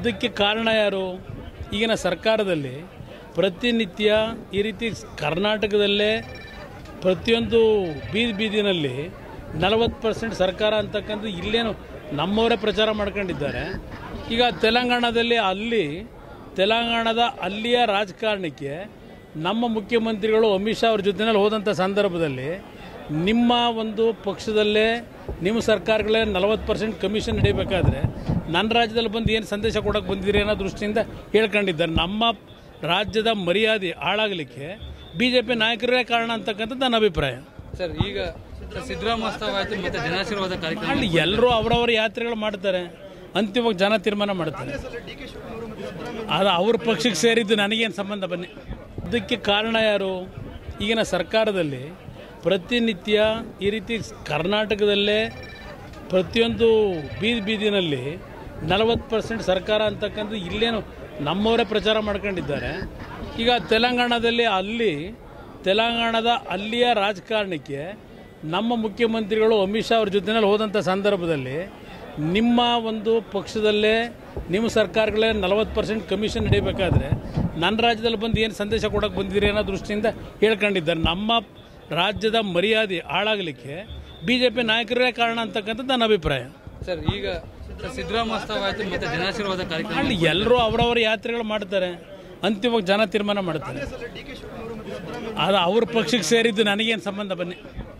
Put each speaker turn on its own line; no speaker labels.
ಇದಕ್ಕೆ ಕಾರಣ ಯಾರು ಈಗಿನ ಸರ್ಕಾರದಲ್ಲಿ ಪ್ರತಿನಿತ್ಯ ಈ ರೀತಿ ಕರ್ನಾಟಕದಲ್ಲೇ ಪ್ರತಿಯೊಂದು ಬೀದಿ ಬೀದಿನಲ್ಲಿ ನಲವತ್ತು ಪರ್ಸೆಂಟ್ ಸರ್ಕಾರ ಅಂತಕ್ಕಂಥದ್ದು ಇಲ್ಲೇನು ನಮ್ಮವರೇ ಪ್ರಚಾರ ಮಾಡ್ಕೊಂಡಿದ್ದಾರೆ ಈಗ ತೆಲಂಗಾಣದಲ್ಲಿ ಅಲ್ಲಿ ತೆಲಂಗಾಣದ ಅಲ್ಲಿಯ ರಾಜಕಾರಣಕ್ಕೆ ನಮ್ಮ ಮುಖ್ಯಮಂತ್ರಿಗಳು ಅಮಿತ್ ಶಾ ಅವ್ರ ಜೊತೆನಲ್ಲಿ ಹೋದಂಥ ಸಂದರ್ಭದಲ್ಲಿ ನಿಮ್ಮ ಒಂದು ಪಕ್ಷದಲ್ಲೇ ನಿಮ್ಮ ಸರ್ಕಾರಗಳೇ ನಲವತ್ತು ಪರ್ಸೆಂಟ್ ಕಮಿಷನ್ ನಡೀಬೇಕಾದ್ರೆ ನನ್ನ ರಾಜ್ಯದಲ್ಲಿ ಬಂದು ಏನು ಸಂದೇಶ ಕೊಡೋಕೆ ಬಂದಿದ್ದೀರಿ ಅನ್ನೋ ದೃಷ್ಟಿಯಿಂದ ಹೇಳ್ಕೊಂಡಿದ್ದಾರೆ ನಮ್ಮ ರಾಜ್ಯದ ಮರ್ಯಾದೆ ಹಾಳಾಗಲಿಕ್ಕೆ ಬಿ ಜೆ ಪಿ ನಾಯಕರೇ ಕಾರಣ ಅಂತಕ್ಕಂಥದ್ದು ನನ್ನ ಅಭಿಪ್ರಾಯ
ಸರ್ ಈಗ ಸಿದ್ದರಾಮೋತ್ಸವ ಮತ್ತೆ ಜನಾಶೀರ್ವಾದ ಕಾರ್ಯಕ್ರಮ
ಅಲ್ಲಿ ಎಲ್ಲರೂ ಅವರವರ ಯಾತ್ರೆಗಳು ಮಾಡ್ತಾರೆ ಅಂತಿಮವಾಗಿ ಜನ ತೀರ್ಮಾನ ಮಾಡ್ತಾರೆ ಅದು ಅವ್ರ ಪಕ್ಷಕ್ಕೆ ಸೇರಿದ್ದು ನನಗೇನು ಸಂಬಂಧ ಬನ್ನಿ ಇದಕ್ಕೆ ಕಾರಣ ಯಾರು ಈಗಿನ ಸರ್ಕಾರದಲ್ಲಿ ಪ್ರತಿನಿತ್ಯ ಈ ರೀತಿ ಕರ್ನಾಟಕದಲ್ಲೇ ಪ್ರತಿಯೊಂದು ಬೀದಿ ಬೀದಿನಲ್ಲಿ ನಲವತ್ತು ಪರ್ಸೆಂಟ್ ಸರ್ಕಾರ ಅಂತಕ್ಕಂಥದ್ದು ಇಲ್ಲೇನು ನಮ್ಮವರೇ ಪ್ರಚಾರ ಮಾಡ್ಕೊಂಡಿದ್ದಾರೆ ಈಗ ತೆಲಂಗಾಣದಲ್ಲಿ ಅಲ್ಲಿ ತೆಲಂಗಾಣದ ಅಲ್ಲಿಯ ರಾಜಕಾರಣಕ್ಕೆ ನಮ್ಮ ಮುಖ್ಯಮಂತ್ರಿಗಳು ಅಮಿತ್ ಶಾ ಅವ್ರ ಜೊತೆನಲ್ಲಿ ಹೋದಂಥ ಸಂದರ್ಭದಲ್ಲಿ ನಿಮ್ಮ ಒಂದು ಪಕ್ಷದಲ್ಲೇ ನಿಮ್ಮ ಸರ್ಕಾರಗಳೇ ನಲವತ್ತು ಪರ್ಸೆಂಟ್ ಕಮಿಷನ್ ನಡೀಬೇಕಾದ್ರೆ ನನ್ನ ರಾಜ್ಯದಲ್ಲಿ ಬಂದು ಏನು ಸಂದೇಶ ಕೊಡೋಕೆ ಬಂದಿದ್ದೀರಿ ಅನ್ನೋ ದೃಷ್ಟಿಯಿಂದ ಹೇಳ್ಕೊಂಡಿದ್ದಾರೆ ನಮ್ಮ ರಾಜ್ಯದ ಮರ್ಯಾದೆ ಹಾಳಾಗಲಿಕ್ಕೆ ಬಿ ಜೆ ಪಿ ನಾಯಕರೇ ಕಾರಣ ಅಂತಕ್ಕಂಥದ್ದು ನನ್ನ ಅಭಿಪ್ರಾಯ
ಸರ್ ಈಗ ಸಿದ್ದರಾಮೋತ್ಸವ ಮತ್ತೆ ಜನಾಶೀರ್ವಾದ ಕಾರ್ಯಕ್ರಮ
ಅಲ್ಲಿ ಎಲ್ಲರೂ ಅವರವರ ಯಾತ್ರೆಗಳು ಮಾಡ್ತಾರೆ ಅಂತಿಮವಾಗಿ ಜನ ತೀರ್ಮಾನ ಮಾಡ್ತಾರೆ ಅದು ಅವ್ರ ಪಕ್ಷಕ್ಕೆ ಸೇರಿದ್ದು ನನಗೇನು ಸಂಬಂಧ ಬನ್ನಿ